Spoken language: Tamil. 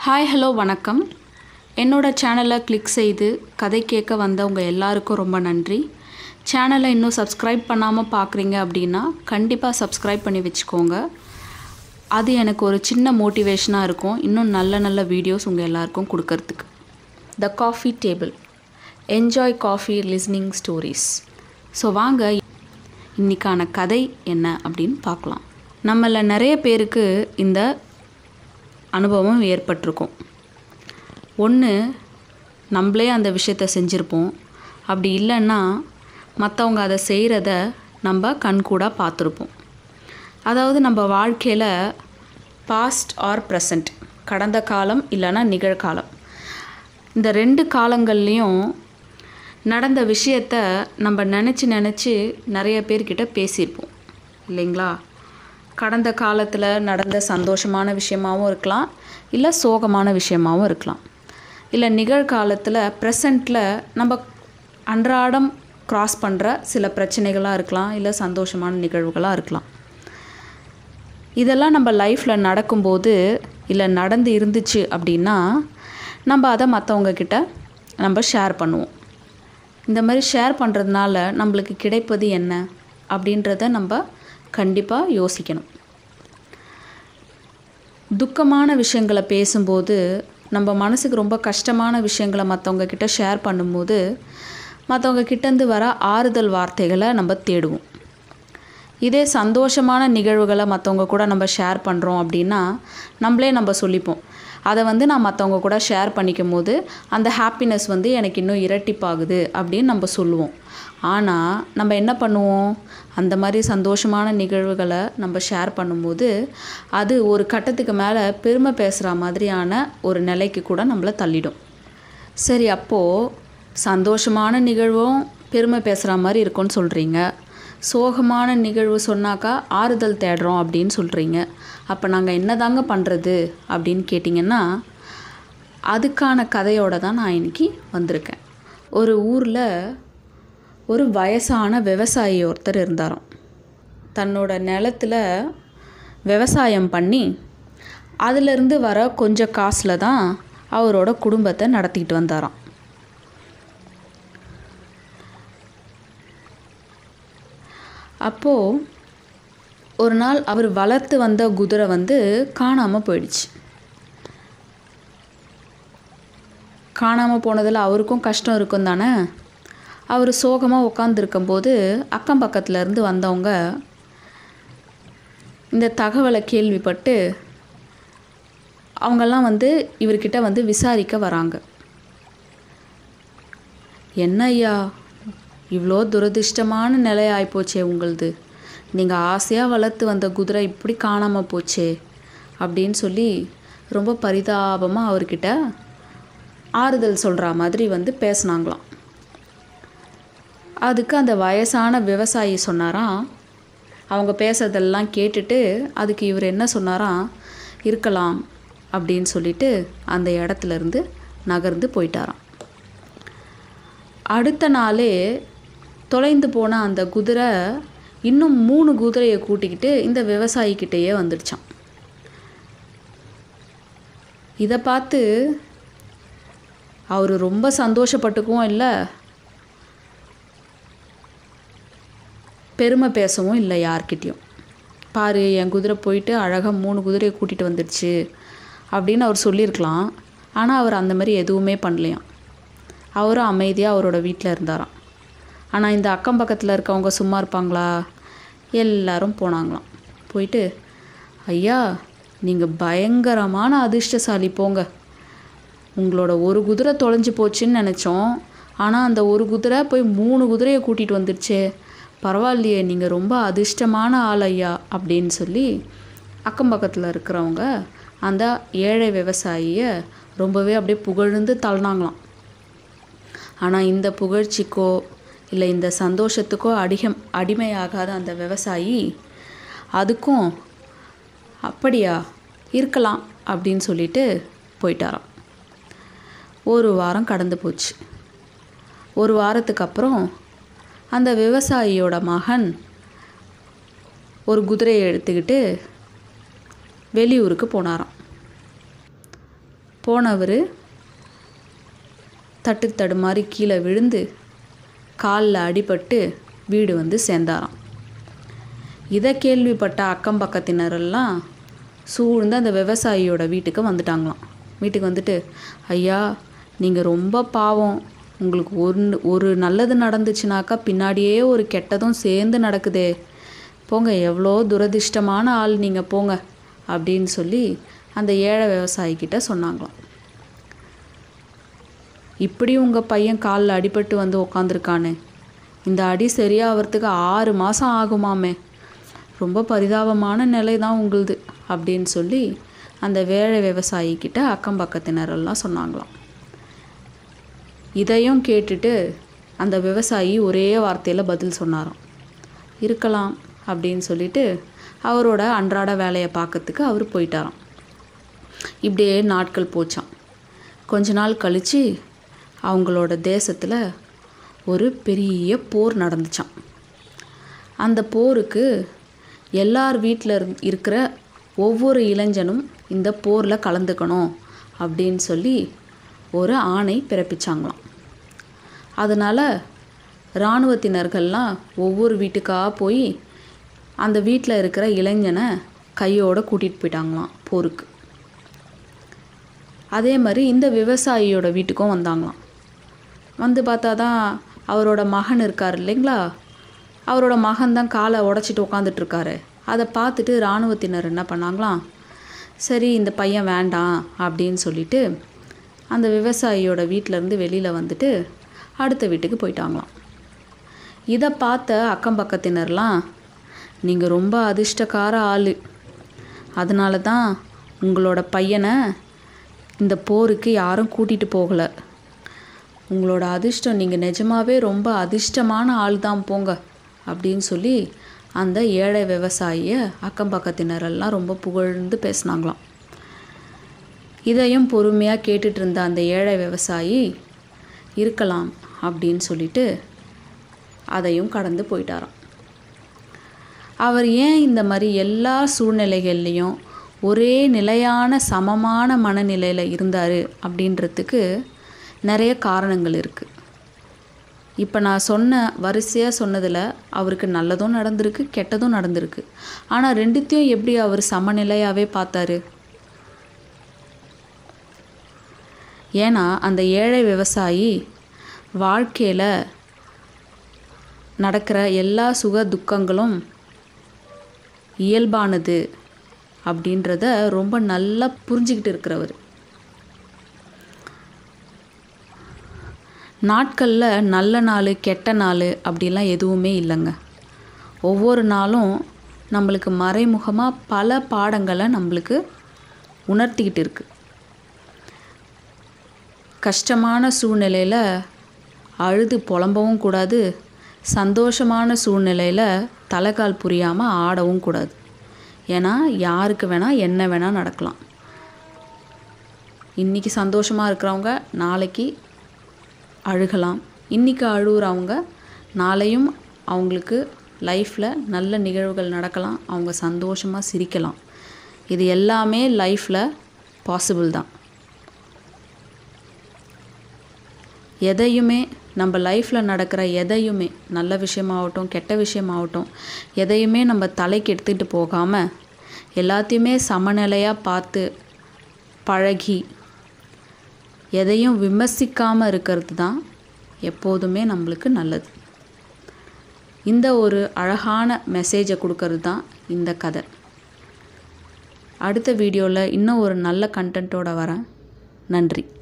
ஹாய் ஹலோ வணக்கம் என்னோட சேனலை கிளிக் செய்து கதை கேட்க வந்தவங்க எல்லாருக்கும் ரொம்ப நன்றி சேனலை இன்னும் சப்ஸ்கிரைப் பண்ணாமல் பார்க்குறீங்க அப்படின்னா கண்டிப்பாக சப்ஸ்கிரைப் பண்ணி வச்சுக்கோங்க அது எனக்கு ஒரு சின்ன மோட்டிவேஷனாக இருக்கும் இன்னும் நல்ல நல்ல வீடியோஸ் உங்கள் எல்லாருக்கும் கொடுக்கறதுக்கு the coffee table enjoy coffee listening stories so வாங்க இன்னைக்கான கதை என்ன அப்படின்னு பார்க்கலாம் நம்மள நிறைய பேருக்கு இந்த அனுபவம் ஏற்பட்டிருக்கும் ஒன்று நம்மளே அந்த விஷயத்த செஞ்சுருப்போம் அப்படி இல்லைன்னா மற்றவங்க அதை செய்கிறத நம்ம கண்கூடாக பார்த்துருப்போம் அதாவது நம்ம வாழ்க்கையில் பாஸ்ட் ஆர் ப்ரெசண்ட் கடந்த காலம் இல்லைன்னா நிகழ்காலம் இந்த ரெண்டு காலங்கள்லேயும் நடந்த விஷயத்த நம்ம நினச்சி நினச்சி நிறைய பேர்கிட்ட பேசியிருப்போம் இல்லைங்களா கடந்த காலத்தில் நடந்த சந்தோஷமான விஷயமாகவும் இருக்கலாம் இல்லை சோகமான விஷயமாகவும் இருக்கலாம் இல்லை நிகழ்காலத்தில் ப்ரெசண்ட்டில் நம்ம அன்றாடம் க்ராஸ் பண்ணுற சில பிரச்சனைகளாக இருக்கலாம் இல்லை சந்தோஷமான நிகழ்வுகளாக இருக்கலாம் இதெல்லாம் நம்ம லைஃப்பில் நடக்கும்போது இல்லை நடந்து இருந்துச்சு அப்படின்னா நம்ம அதை மற்றவங்க கிட்ட நம்ம ஷேர் பண்ணுவோம் இந்த மாதிரி ஷேர் பண்ணுறதுனால நம்மளுக்கு கிடைப்பது என்ன அப்படின்றத நம்ம கண்டிப்பாக யோசிக்கணும் துக்கமான விஷயங்களை பேசும்போது நம்ம மனசுக்கு ரொம்ப கஷ்டமான விஷயங்களை மற்றவங்க கிட்ட ஷேர் பண்ணும்போது மற்றவங்க கிட்டேருந்து வர ஆறுதல் வார்த்தைகளை நம்ம தேடுவோம் இதே சந்தோஷமான நிகழ்வுகளை மற்றவங்க கூட நம்ம ஷேர் பண்ணுறோம் அப்படின்னா நம்மளே நம்ம சொல்லிப்போம் அதை வந்து நான் மற்றவங்க கூட ஷேர் பண்ணிக்கும் போது அந்த ஹாப்பினஸ் வந்து எனக்கு இன்னும் இரட்டிப்பாகுது அப்படின்னு நம்ம சொல்லுவோம் ஆனால் நம்ம என்ன பண்ணுவோம் அந்த மாதிரி சந்தோஷமான நிகழ்வுகளை நம்ம ஷேர் பண்ணும்போது அது ஒரு கட்டத்துக்கு மேலே பெருமை பேசுகிற மாதிரியான ஒரு நிலைக்கு கூட நம்மளை தள்ளிடும் சரி அப்போது சந்தோஷமான நிகழ்வும் பெருமை பேசுகிற மாதிரி இருக்கும்னு சொல்கிறீங்க சோகமான நிகழ்வு சொன்னாக்கா ஆறுதல் தேடுறோம் அப்படின்னு சொல்கிறீங்க அப்போ நாங்கள் என்ன தாங்க பண்ணுறது அப்படின்னு கேட்டிங்கன்னா அதுக்கான கதையோடு தான் நான் இன்னைக்கு வந்திருக்கேன் ஒரு ஊரில் ஒரு வயசான விவசாயி ஒருத்தர் இருந்தாராம் தன்னோட நிலத்துல விவசாயம் பண்ணி அதிலிருந்து வர கொஞ்சம் காசில் தான் அவரோட குடும்பத்தை நடத்திக்கிட்டு வந்தாராம் அப்போது ஒரு நாள் அவர் வளர்த்து வந்த குதிரை வந்து காணாமல் போயிடுச்சு காணாமல் போனதில் அவருக்கும் கஷ்டம் இருக்கும் தானே அவர் சோகமாக உட்காந்துருக்கும்போது அக்கம் பக்கத்தில் இருந்து வந்தவங்க இந்த தகவலை கேள்விப்பட்டு அவங்கெல்லாம் வந்து இவர்கிட்ட வந்து விசாரிக்க வராங்க என்ன ஐயா இவ்வளோ துரதிர்ஷ்டமான நிலை ஆயிப்போச்சே உங்களுது நீங்கள் ஆசையாக வளர்த்து வந்த குதிரை இப்படி காணாமல் போச்சே அப்படின்னு சொல்லி ரொம்ப பரிதாபமாக அவர்கிட்ட ஆறுதல் சொல்கிற மாதிரி வந்து பேசுனாங்களாம் அதுக்கு அந்த வயசான விவசாயி சொன்னாராம் அவங்க பேசுறதெல்லாம் கேட்டுட்டு அதுக்கு இவர் என்ன சொன்னாராம் இருக்கலாம் அப்படின்னு சொல்லிட்டு அந்த இடத்துல இருந்து நகர்ந்து போயிட்டாராம் அடுத்த நாளே தொலைந்து போன அந்த குதிரை இன்னும் மூணு குதிரையை கூட்டிக்கிட்டு இந்த விவசாயிக்கிட்டேயே வந்துடுச்சான் இதை பார்த்து அவர் ரொம்ப சந்தோஷப்பட்டுக்கவும் இல்லை பெருமை பேசவும் இல்லை யார்கிட்டேயும் பாரு என் குதிரை போயிட்டு அழகாக மூணு குதிரையை கூட்டிகிட்டு வந்துடுச்சு அப்படின்னு அவர் சொல்லியிருக்கலாம் ஆனால் அவர் அந்த மாதிரி எதுவுமே பண்ணலையாம் அவரும் அமைதியாக அவரோட வீட்டில் இருந்தாராம் ஆனால் இந்த அக்கம் பக்கத்தில் இருக்கவங்க சும்மா இருப்பாங்களா எல்லாரும் போனாங்களாம் போயிட்டு ஐயா நீங்கள் பயங்கரமான அதிர்ஷ்டசாலி போங்க உங்களோட ஒரு குதிரை தொலைஞ்சு போச்சுன்னு நினச்சோம் ஆனால் அந்த ஒரு குதிரை போய் மூணு குதிரையை கூட்டிகிட்டு வந்துடுச்சே பரவாயில்லையே நீங்கள் ரொம்ப அதிர்ஷ்டமான ஆள் ஐயா அப்படின்னு சொல்லி அக்கம் பக்கத்தில் இருக்கிறவங்க அந்த ஏழை விவசாயியை ரொம்பவே அப்படியே புகழ்ந்து தள்ளினாங்களாம் ஆனால் இந்த புகழ்ச்சிக்கோ இல்லை இந்த சந்தோஷத்துக்கோ அடிகம் அடிமையாகாத அந்த விவசாயி அதுக்கும் அப்படியா இருக்கலாம் அப்படின்னு சொல்லிட்டு போயிட்டாராம் ஒரு வாரம் கடந்து போச்சு ஒரு வாரத்துக்கு அப்புறம் அந்த விவசாயியோட மகன் ஒரு குதிரையை எடுத்துக்கிட்டு வெளியூருக்கு போனாராம் போனவர் தட்டு தடுமாறி கீழே விழுந்து காலில் அடிபட்டு வீடு வந்து சேர்ந்தாராம் இதை கேள்விப்பட்ட அக்கம் பக்கத்தினரெல்லாம் சூழ்ந்து அந்த விவசாயியோட வீட்டுக்கு வந்துட்டாங்களாம் வீட்டுக்கு வந்துட்டு ஐயா நீங்கள் ரொம்ப பாவம் உங்களுக்கு ஒரு ஒரு நல்லது நடந்துச்சுனாக்கா பின்னாடியே ஒரு கெட்டதும் சேர்ந்து நடக்குதே போங்க எவ்வளோ துரதிர்ஷ்டமான ஆள் நீங்கள் போங்க அப்படின்னு சொல்லி அந்த ஏழை விவசாயிக்கிட்ட சொன்னாங்களாம் இப்படி உங்கள் பையன் காலில் அடிபட்டு வந்து உக்காந்துருக்கானே இந்த அடி சரியாகிறதுக்கு ஆறு மாதம் ஆகுமாமே ரொம்ப பரிதாபமான நிலை தான் உங்களுது அப்படின்னு சொல்லி அந்த வேழை விவசாயிக்கிட்ட அக்கம் பக்கத்தினரெல்லாம் சொன்னாங்களாம் இதையும் கேட்டுட்டு அந்த விவசாயி ஒரே வார்த்தையில் பதில் சொன்னாராம் இருக்கலாம் அப்படின்னு சொல்லிட்டு அவரோட அன்றாட வேலையை பார்க்கறதுக்கு அவர் போயிட்டாராம் இப்படியே நாட்கள் போச்சான் கொஞ்ச நாள் கழித்து அவங்களோட தேசத்தில் ஒரு பெரிய போர் நடந்துச்சான் அந்த போருக்கு எல்லார் வீட்டில் இருக்கிற ஒவ்வொரு இளைஞனும் இந்த போரில் கலந்துக்கணும் அப்படின்னு சொல்லி ஒரு ஆணை பிறப்பிச்சாங்களாம் அதனால் இராணுவத்தினர்கள்லாம் ஒவ்வொரு வீட்டுக்காக போய் அந்த வீட்டில் இருக்கிற இளைஞனை கையோடு கூட்டிகிட்டு போயிட்டாங்களாம் போருக்கு அதே மாதிரி இந்த விவசாயியோட வீட்டுக்கும் வந்தாங்களாம் வந்து பார்த்தா தான் அவரோட மகன் இருக்கார் இல்லைங்களா அவரோட மகன் தான் காலை உடச்சிட்டு உட்காந்துட்ருக்காரு அதை பார்த்துட்டு இராணுவத்தினர் என்ன பண்ணாங்களாம் சரி இந்த பையன் வேண்டாம் அப்படின்னு சொல்லிட்டு அந்த விவசாயியோட வீட்டிலேருந்து வெளியில் வந்துட்டு அடுத்த வீட்டுக்கு போயிட்டாங்களாம் இதை பார்த்த அக்கம் பக்கத்தினர்லாம் நீங்கள் ரொம்ப அதிர்ஷ்டக்கார ஆள் அதனால தான் உங்களோட பையனை இந்த போருக்கு யாரும் கூட்டிகிட்டு போகலை உங்களோட அதிர்ஷ்டம் நீங்கள் நிஜமாவே ரொம்ப அதிர்ஷ்டமான ஆள் தான் போங்க அப்படின்னு சொல்லி அந்த ஏழை விவசாயியை அக்கம் பக்கத்தினரெல்லாம் ரொம்ப புகழ்ந்து பேசினாங்களாம் இதையும் பொறுமையாக கேட்டுட்டு இருந்த அந்த ஏழை விவசாயி இருக்கலாம் அப்படின்னு சொல்லிட்டு அதையும் கடந்து போயிட்டாராம் அவர் ஏன் இந்த மாதிரி எல்லா சூழ்நிலைகள்லேயும் ஒரே நிலையான சமமான மனநிலையில் இருந்தார் அப்படின்றதுக்கு நிறைய காரணங்கள் இருக்குது இப்போ நான் சொன்ன வரிசையாக சொன்னதில் அவருக்கு நல்லதும் நடந்திருக்கு கெட்டதும் நடந்திருக்கு ஆனால் ரெண்டுத்தையும் எப்படி அவர் சமநிலையாகவே பார்த்தாரு ஏன்னா அந்த ஏழை விவசாயி வாழ்க்கையில் நடக்கிற எல்லா சுக துக்கங்களும் இயல்பானது அப்படின்றத ரொம்ப நல்லா புரிஞ்சுக்கிட்டு இருக்கிறவர் நாட்களில் நல்ல நாள் கெட்ட நாள் அப்படிலாம் எதுவுமே இல்லைங்க ஒவ்வொரு நாளும் நம்மளுக்கு மறைமுகமாக பல பாடங்களை நம்மளுக்கு உணர்த்திக்கிட்டு இருக்கு கஷ்டமான சூழ்நிலையில் அழுது புலம்பவும் கூடாது சந்தோஷமான சூழ்நிலையில் தலைகால் புரியாமல் ஆடவும் கூடாது ஏன்னா யாருக்கு வேணால் என்ன வேணால் நடக்கலாம் இன்றைக்கி சந்தோஷமாக இருக்கிறவங்க நாளைக்கு அழுகலாம் இன்றைக்கி அழுகுறவங்க நாளையும் அவங்களுக்கு லைஃப்பில் நல்ல நிகழ்வுகள் நடக்கலாம் அவங்க சந்தோஷமாக சிரிக்கலாம் இது எல்லாமே லைஃப்பில் பாசிபிள் தான் எதையுமே நம்ம லைஃப்பில் நடக்கிற எதையுமே நல்ல விஷயமாகட்டும் கெட்ட விஷயமாகட்டும் எதையுமே நம்ம தலைக்கு எடுத்துகிட்டு போகாமல் எல்லாத்தையுமே சமநிலையாக பார்த்து பழகி எதையும் விமர்சிக்காமல் இருக்கிறது தான் எப்போதுமே நம்மளுக்கு நல்லது இந்த ஒரு அழகான மெசேஜை கொடுக்கறது தான் இந்த கதை அடுத்த வீடியோவில் இன்னும் ஒரு நல்ல கண்டென்ட்டோட வரேன் நன்றி